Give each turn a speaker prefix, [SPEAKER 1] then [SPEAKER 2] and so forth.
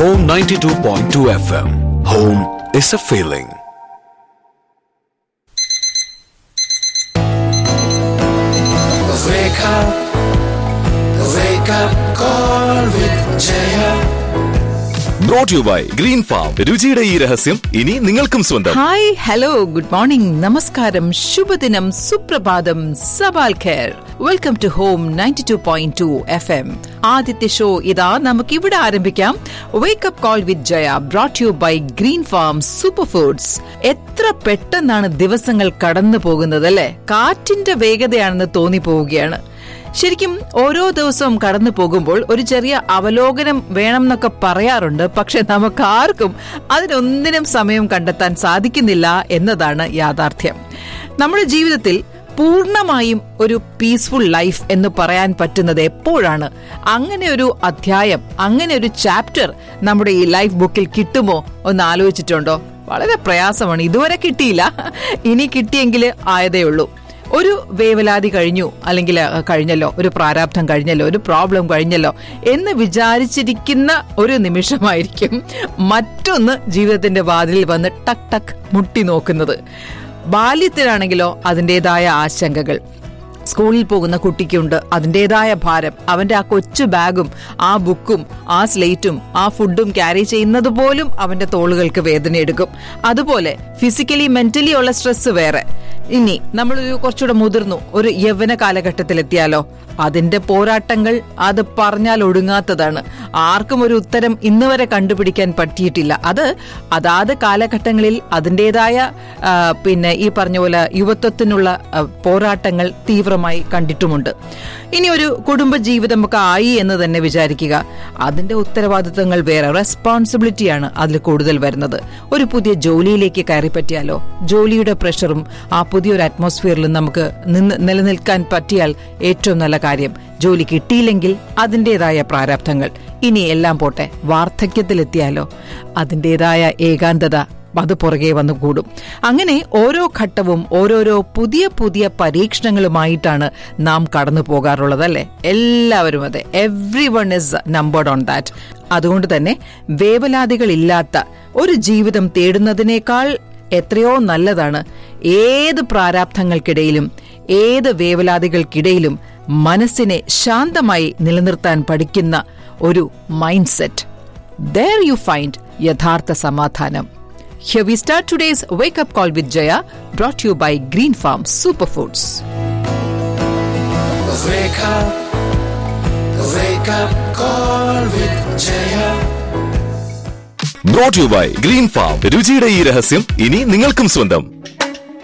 [SPEAKER 1] Home 92.2 FM. Home is a feeling.
[SPEAKER 2] Wake up, wake up, call with Jaya.
[SPEAKER 3] Brought you by green farm രുചിയുടെ ഈ രഹസ്യം ഇനി നിങ്ങൾക്കും സ്വന്തം
[SPEAKER 4] ഹായ് ഹലോ ഗുഡ് മോർണിംഗ് നമസ്കാരം ശുഭദിനം സുപ്രഭാതം സവാൽ ഖേർ welcome to home ninety two point two F M ആദ്യത്തെ ഷോ ഇതാ നമുക്ക് ഇവിടെ ആരംഭിക്കാം wake up call with Jaya brought you by green farm super foods എത്ര പെട്ടെന്നാണ് ദിവസങ്ങൾ കടന്നു പോകുന്നത് അല്ലെ കാറ്റിന്റെ വേഗതയാണെന്ന് തോന്നി പോവുകയാണ് ശരിക്കും ഓരോ ദിവസവും കടന്നു പോകുമ്പോൾ ഒരു ചെറിയ അവലോകനം വേണം എന്നൊക്കെ പറയാറുണ്ട് പക്ഷെ നമുക്ക് ആർക്കും അതിനൊന്നിനും സമയം കണ്ടെത്താൻ സാധിക്കുന്നില്ല എന്നതാണ് യാഥാർത്ഥ്യം നമ്മുടെ ജീവിതത്തിൽ പൂർണ്ണമായും ഒരു പീസ്ഫുൾ ലൈഫ് എന്ന് പറയാൻ പറ്റുന്നത് എപ്പോഴാണ് അങ്ങനെ ഒരു അധ്യായം അങ്ങനെ ഒരു ചാപ്റ്റർ നമ്മുടെ ഈ ലൈഫ് ബുക്കിൽ കിട്ടുമോ ഒന്ന് ആലോചിച്ചിട്ടുണ്ടോ വളരെ പ്രയാസമാണ് ഇതുവരെ കിട്ടിയില്ല ഇനി കിട്ടിയെങ്കിൽ ആയതേ ഉള്ളൂ ഒരു വേവലാതി കഴിഞ്ഞു അല്ലെങ്കിൽ അഹ്, കഴിഞ്ഞല്ലോ ഒരു പ്രാരാബ്ധം കഴിഞ്ഞല്ലോ ഒരു പ്രോബ്ലം കഴിഞ്ഞല്ലോ എന്ന് വിചാരിച്ചിരിക്കുന്ന ഒരു നിമിഷമായിരിക്കും മറ്റൊന്ന് ജീവിതത്തിന്റെ വാതിലിൽ വന്ന് ടക് ടക് മുട്ടി നോക്കുന്നത് ബാല്യത്തിലാണെങ്കിലോ അതിൻ്റെതായ ആശങ്കകൾ സ്കൂളിൽ പോകുന്ന കുട്ടിക്കുണ്ട് അതിൻ്റെതായ ഭാരം അവന്റെ ആ കൊച്ചു ബാഗും ആ ബുക്കും ആ സ്ലേറ്റും ആ ഫുഡും ക്യാരി ചെയ്യുന്നത് പോലും അവന്റെ തോളുകൾക്ക് വേദന എടുക്കും അതുപോലെ ഫിസിക്കലി മെന്റലി ഉള്ള സ്ട്രെസ് വേറെ ഇനി നമ്മളൊരു കുറച്ചുകൂടെ മുതിർന്നു ഒരു യൗവന കാലഘട്ടത്തിലെത്തിയാലോ അതിന്റെ പോരാട്ടങ്ങൾ അത് പറഞ്ഞാൽ ഒടുങ്ങാത്തതാണ് ആർക്കും ഒരു ഉത്തരം ഇന്ന് വരെ കണ്ടുപിടിക്കാൻ പറ്റിയിട്ടില്ല അത് അതാത് കാലഘട്ടങ്ങളിൽ അതിൻ്റെതായ ആ, പിന്നെ ഈ പറഞ്ഞ പോലെ യുവത്വത്തിനുള്ള ആ, പോരാട്ടങ്ങൾ തീവ്രമായി കണ്ടിട്ടുമുണ്ട് ഇനി ഒരു കുടുംബ ജീവിതം ഒക്കെ ആയി എന്ന് തന്നെ വിചാരിക്കുക അതിന്റെ ഉത്തരവാദിത്തങ്ങൾ വേറെ റെസ്പോൺസിബിലിറ്റിയാണ് അതിൽ കൂടുതൽ വരുന്നത് ഒരു പുതിയ ജോലിയിലേക്ക് കയറി പറ്റിയാലോ ജോലിയുടെ പ്രഷറും ആ പുതിയൊരു അറ്റ്മോസ്ഫിയറിലും നമുക്ക് നിന്ന് നിലനിൽക്കാൻ പറ്റിയാൽ ഏറ്റവും നല്ല കാര്യം ജോലി കിട്ടിയില്ലെങ്കിൽ അതിൻ്റെതായ പ്രാരാബ്ധങ്ങൾ ഇനി എല്ലാം പോട്ടെ വാർദ്ധക്യത്തിലെത്തിയാലോ അതിൻ്റെതായ ഏകാന്തത അത് പുറകെ വന്നു കൂടും അങ്ങനെ ഓരോ ഘട്ടവും ഓരോരോ പുതിയ പുതിയ പരീക്ഷണങ്ങളുമായിട്ടാണ് നാം കടന്നു പോകാറുള്ളത് അല്ലെ എല്ലാവരും അതെ every one is numbered on that അതുകൊണ്ട് തന്നെ വേവലാതികളില്ലാത്ത ഒരു ജീവിതം തേടുന്നതിനേക്കാൾ എത്രയോ നല്ലതാണ് ഏത് പ്രാരാബ്ധങ്ങൾക്കിടയിലും ഏത് വേവലാതികൾക്കിടയിലും മനസ്സിനെ ശാന്തമായി നിലനിർത്താൻ പഠിക്കുന്ന ഒരു mind set there you find യഥാർത്ഥ സമാധാനം Here we start today's wake up call with Jaya, brought to you by Green Farm Superfoods.
[SPEAKER 2] Wake up, wake up, call with Jaya.
[SPEAKER 3] Brought you by green farm രുചിയുടെ ഈ രഹസ്യം ഇനി നിങ്ങൾക്കും സ്വന്തം